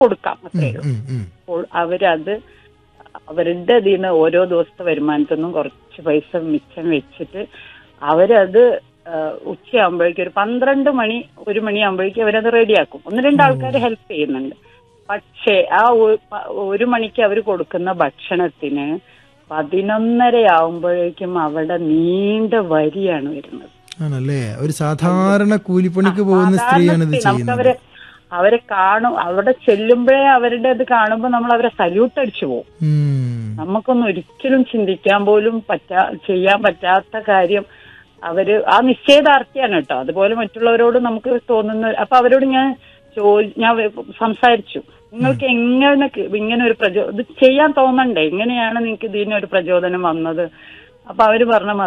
കൊടുക്കാം അത്രേ ഉള്ളൂ ഉം, ഉം. അപ്പോൾ അവരത് അവരുടെ ഇതിൽ നിന്ന് ഓരോ ദിവസത്തെ വരുമാനത്തിൽ നിന്നും കുറച്ച് പൈസ മിച്ചം വെച്ചിട്ട് അവരത് ആ, ഉച്ചയാകുമ്പോഴേക്കും ഒരു പന്ത്രണ്ട് മണി ഒരു മണിയാകുമ്പോഴേക്കും അവരത് റെഡിയാക്കും ഒന്ന് രണ്ട് ആൾക്കാർ ഹെൽപ്പ് ചെയ്യുന്നുണ്ട് പക്ഷേ ആ ഒ- പ- ഒരു മണിക്ക് അവർ കൊടുക്കുന്ന ഭക്ഷണത്തിന് പതിനൊന്നര ആവുമ്പോഴേക്കും അവിടെ നീണ്ട വരിയാണ് വരുന്നത് ആണല്ലേ ഒരു സാധാരണ കൂലിപ്പണിക്ക് പോകുന്ന സ്ത്രീയാണ് ഇത് സാധാരണ ചെയ്യുന്നത് നമുക്കവരെ അവരെ കാണും അവിടെ ചെല്ലുമ്പോഴേ അവരുടെ അത് കാണുമ്പോൾ നമ്മൾ അവരെ സല്യൂട്ട് അടിച്ചു പോകും ഉം. നമുക്കൊന്നും ഒരിക്കലും ചിന്തിക്കാൻ പോലും പറ്റാ ചെയ്യാൻ പറ്റാത്ത കാര്യം അവര് ആ നിശ്ചയദാർഢ്യാണ് കേട്ടോ അതുപോലെ മറ്റുള്ളവരോട് നമുക്ക് തോന്നുന്ന അപ്പൊ അവരോട് ഞാൻ ചോ ഞാൻ വെ- സംസാരിച്ചു നിങ്ങൾക്ക് എങ്ങനെ ക- ഇങ്ങനെ ഒരു പ്രചോ ഇത് ചെയ്യാൻ തോന്നണ്ടേ എങ്ങനെയാണ് നിങ്ങൾക്ക് ഇതിനൊരു പ്രചോദനം വന്നത് അപ്പൊ അവര് പറഞ്ഞ